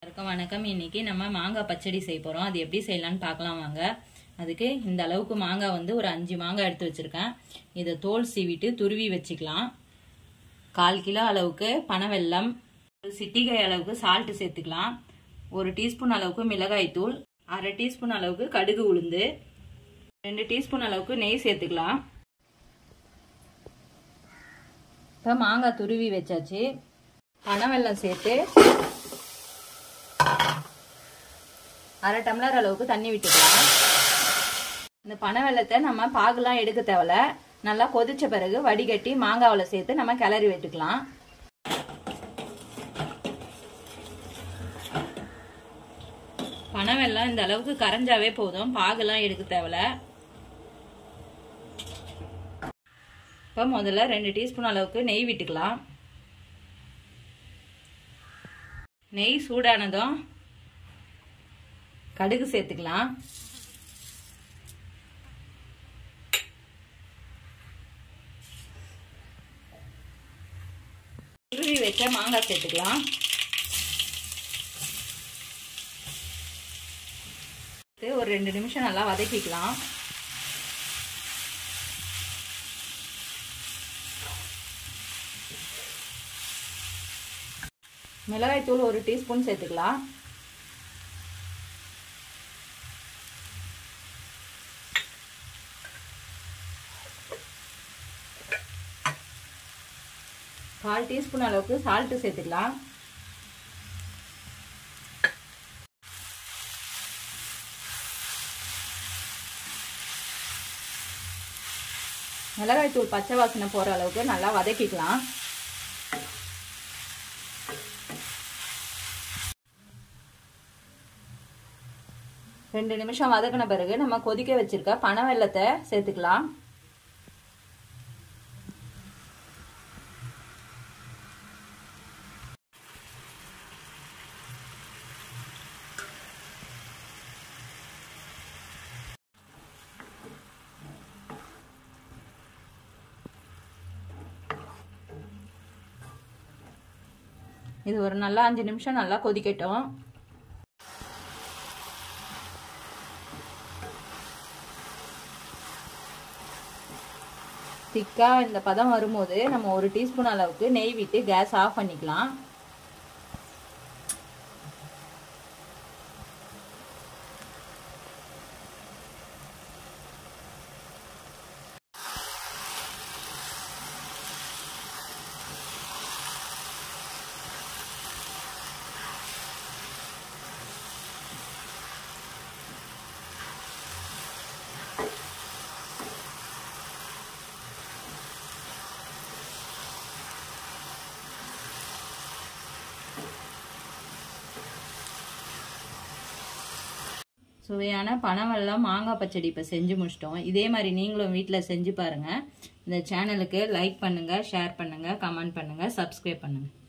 வணக்கம் வணக்கம் இன்னைக்கு நம்ம மாங்காய் பச்சடி செய்ய போறோம் அது எப்படி செய்யலாம்னு பார்க்கலாம் வாங்க அதுக்கு இந்த அளவுக்கு மாங்காய் வந்து ஒரு அஞ்சு மாங்காய் எடுத்து வச்சிருக்கேன் இதை தோல் சீவிட்டு துருவி வச்சுக்கலாம் கால் கிலோ அளவுக்கு பனவெல்லம் ஒரு சிட்டிகை அளவுக்கு சால்ட்டு சேர்த்துக்கலாம் ஒரு டீஸ்பூன் அளவுக்கு மிளகாய் தூள் அரை டீஸ்பூன் அளவுக்கு கடுகு உளுந்து ரெண்டு டீஸ்பூன் அளவுக்கு நெய் சேர்த்துக்கலாம் இப்போ மாங்காய் துருவி வச்சாச்சு பனவெல்லம் சேர்த்து அரை டம்ளர் அளவுக்கு தண்ணி விட்டுக்கலாம் இந்த பனை வெள்ளத்தை நம்ம பாகுலாம் எடுக்க தேவையில்ல நல்லா கொதிச்ச பிறகு வடிகட்டி மாங்காவில் சேர்த்து நம்ம கிளறி விட்டுக்கலாம் பனை வெள்ளம் இந்த அளவுக்கு கரைஞ்சாவே போதும் பாகுலாம் எடுக்க தேவையில்ல இப்போ முதல்ல ரெண்டு டீஸ்பூன் அளவுக்கு நெய் விட்டுக்கலாம் நெய் சூடானதும் கடுகு சேர்த்துக்கலாம் துருவி வச்ச மாங்காய் சேர்த்துக்கலாம் ஒரு ரெண்டு நிமிஷம் நல்லா வதக்கிக்கலாம் மிளகாய் தூள் ஒரு டீஸ்பூன் சேர்த்துக்கலாம் கால் டீஸ்பூன் அளவுக்கு சால்ட்டு சேர்த்துக்கலாம் மிளகாய் தூள் பச்சை வாசனை போகிற அளவுக்கு நல்லா வதக்கிக்கலாம் ரெண்டு நிமிஷம் வதக்கின பிறகு நம்ம கொதிக்க வச்சிருக்க பனை வெள்ளத்தை சேர்த்துக்கலாம் இது ஒரு நல்லா அஞ்சு நிமிஷம் நல்லா கொதிக்கட்டும் திக்காக இந்த பதம் வரும்போது நம்ம ஒரு டீஸ்பூன் அளவுக்கு நெய் விட்டு கேஸ் ஆஃப் பண்ணிக்கலாம் சுவையான பனவெல்லாம் மாங்காய் பச்சடி இப்போ செஞ்சு முடிச்சிட்டோம் இதே மாதிரி நீங்களும் வீட்டில் செஞ்சு பாருங்கள் இந்த சேனலுக்கு லைக் பண்ணுங்கள் ஷேர் பண்ணுங்கள் கமெண்ட் பண்ணுங்கள் சப்ஸ்கிரைப் பண்ணுங்கள்